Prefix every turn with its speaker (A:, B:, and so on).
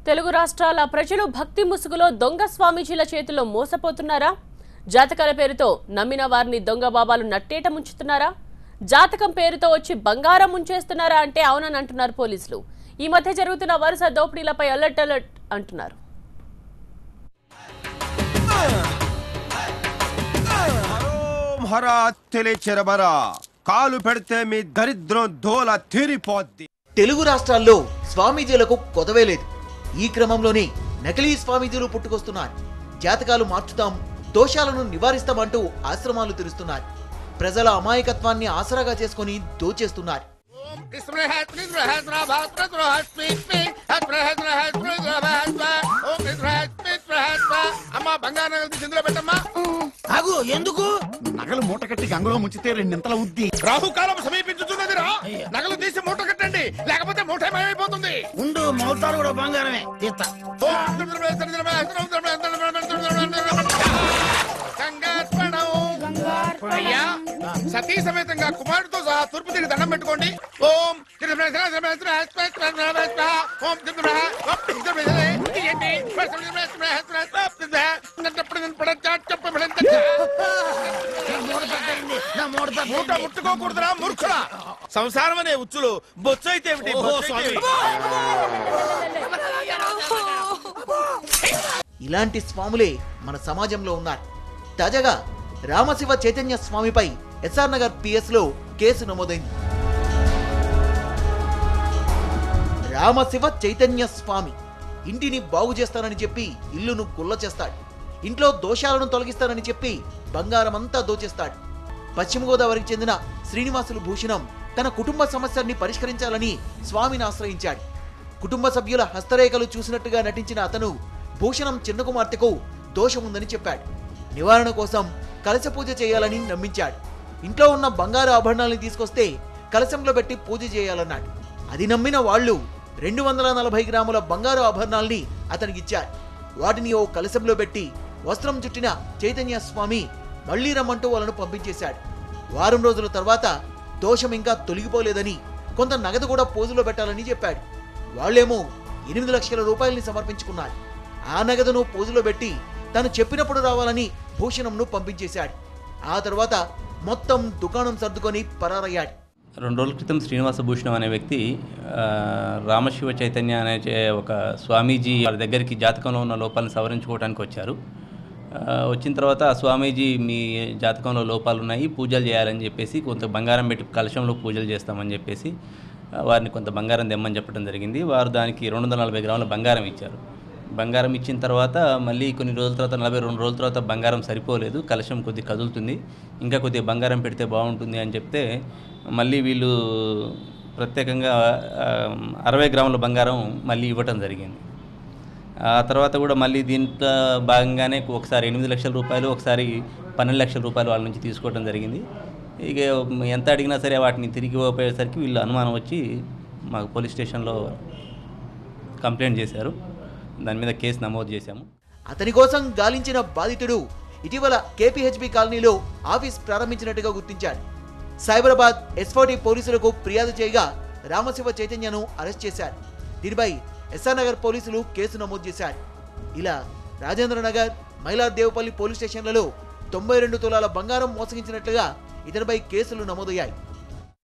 A: తెలుగు రాష్ట్రాల ప్రజలు భక్తి ముసుగులో దొంగ స్వామీజీల చేతిలో మోసపోతున్నారా జాతకాల పేరుతో నమ్మిన వారిని దొంగ బాబాలు నట్టేట ముంచుతున్నారా జాతకం పేరుతో వచ్చి బంగారం ముంచేస్తున్నారా అంటే అవునని అంటున్నారు పోలీసులు ఈ మధ్య జరుగుతున్న వరుస దోపిడీలపై అలర్ట్ అలర్ట్ అంటున్నారు
B: హరోం హరా తెలిచెరబరా కాలు పెడితే మీ దరిద్రం దోల తీరిపోద్ది
C: తెలుగు రాష్ట్రాల్లో స్వామీజీలకు కొదవే లేదు ఈ క్రమంలోనే నకిలీ స్వామీజీలు పుట్టుకొస్తున్నారు జాతకాలు మార్చుతాం దోషాలను నివారిస్తామంటూ ఆశ్రమాలు తెరుస్తున్నారు ప్రజల అమాయకత్వాన్ని ఆసరాగా చేసుకొని దోచేస్తున్నారు
D: అమ్మా బంగారు నగలు తీసి ఇందులో పెట్టమ్మా
E: ఆగు ఎందుకు నగలు మూట కట్టి గంగలో ముంచితే రెండింతల ఉద్ది
D: రాహుకాలం సమీపించుతున్నది రా నగలు తీసి మూట కట్టండి లేకపోతే మూట ఏమైపోతుంది
E: ఉండు మౌతారు కూడా బంగారమే తీస్తా
D: అయ్యా సతీ సమేతంగా కుమారుడితో సహా తూర్పు తిరిగి దండం పెట్టుకోండి ఓం
E: నా మూట
D: మూట ముట్టుకోకూడదురా మూర్ఖుడా సంసారం అనే ఉచ్చులు బొచ్చు అయితే ఏమిటి? బొచ్చు అయితే ఏమిటి?
C: ఇలాంటి స్వాములే మన సమాజంలో ఉన్నారు తాజాగా రామశివ చైతన్య స్వామిపై ఎస్ఆర్ నగర్ పిఎస్ లో కేసు నమోదైంది రామశివ చైతన్య స్వామి ఇంటిని బాగు చేస్తానని చెప్పి ఇల్లును గుల్ల చేస్తాడు ఇంట్లో దోషాలను తొలగిస్తానని చెప్పి బంగారమంతా దోచేస్తాడు పశ్చిమ గోదావరికి చెందిన శ్రీనివాసులు భూషణం తన కుటుంబ సమస్యల్ని పరిష్కరించాలని స్వామిని ఆశ్రయించాడు కుటుంబ సభ్యుల హస్తరేఖలు చూసినట్టుగా నటించిన అతను భూషణం చిన్న కుమార్తెకు దోషం ఉందని చెప్పాడు నివారణ కోసం కలశ పూజ చేయాలని నమ్మించాడు ఇంట్లో ఉన్న బంగారు ఆభరణాలను తీసుకొస్తే కలశంలో పెట్టి పూజ చేయాలన్నాడు అది నమ్మిన వాళ్ళు రెండు వందల నలభై గ్రాముల బంగారు ఆభరణాల్ని అతనికిచ్చారు వాటిని ఓ కలశంలో పెట్టి వస్త్రం చుట్టిన చైతన్య స్వామి మళ్లీ రమ్మంటూ వాళ్ళను పంపించేశాడు వారం రోజుల తర్వాత దోషం ఇంకా తొలగిపోలేదని కొంత నగదు కూడా పోజులో పెట్టాలని చెప్పాడు వాళ్ళేమో ఎనిమిది లక్షల రూపాయల్ని సమర్పించుకున్నారు ఆ నగదును పోజులో పెట్టి తను చెప్పినప్పుడు రావాలని భూషణంను పంపించేశాడు ఆ తర్వాత మొత్తం దుకాణం సర్దుకొని పరారయ్యాడు
F: రెండు రోజుల క్రితం శ్రీనివాస భూషణం అనే వ్యక్తి ఆ, రామశివ చైతన్య అనే చే- ఒక స్వామీజీ వాళ్ళ దగ్గరికి జాతకంలో ఉన్న లోపాలను సవరించుకోవడానికి వచ్చారు ఆ, వచ్చిన తర్వాత ఆ స్వామీజీ మీ జాతకంలో లోపాలు ఉన్నాయి పూజలు చేయాలని చెప్పేసి కొంత బంగారం పెట్టి కలశంలో పూజలు చేస్తామని చెప్పేసి ఆ, వారిని కొంత బంగారం తెమ్మని చెప్పడం జరిగింది వారు దానికి రెండు వందల నలభై గ్రాముల బంగారం ఇచ్చారు బంగారం ఇచ్చిన తర్వాత మళ్ళీ కొన్ని రోజుల తర్వాత నలభై రెండు రోజుల తర్వాత బంగారం సరిపోలేదు కలశం కొద్ది కదులుతుంది ఇంకా కొద్దిగా బంగారం పెడితే బాగుంటుంది అని చెప్తే మళ్ళీ వీళ్ళు ప్రత్యేకంగా ఆ, అరవై గ్రాముల బంగారం మళ్ళీ ఇవ్వటం జరిగింది ఆ తర్వాత కూడా మళ్ళీ దీంట్లో భాగంగానే ఒకసారి ఎనిమిది లక్షల రూపాయలు ఒకసారి పన్నెండు లక్షల రూపాయలు వాళ్ళ నుంచి తీసుకోవడం జరిగింది ఇక ఎంత అడిగినా సరే వాటిని తిరిగి ఇవ్వకపోయేసరికి వీళ్ళు అనుమానం వచ్చి మాకు పోలీస్ స్టేషన్లో కంప్లైంట్ చేశారు దాని మీద కేసు నమోదు చేశాము
C: అతని కోసం గాలించిన బాధితుడు ఇటీవల కేపీహెచ్బి కాలనీలో ఆఫీస్ ప్రారంభించినట్టుగా గుర్తించాడు సైబరాబాద్ ఎస్ఫోటీ పోలీసులకు ఫిర్యాదు చేయగా రామశివ చైతన్యను అరెస్ట్ చేశారు దీనిపై ఎస్ఆర్ నగర్ పోలీసులు కేసు నమోదు చేశారు ఇలా రాజేంద్ర నగర్ మైలార్దేవపల్లి పోలీస్ స్టేషన్లలో తొంభై రెండు తులాల బంగారం మోసగించినట్లుగా ఇతనిపై కేసులు నమోదయ్యాయి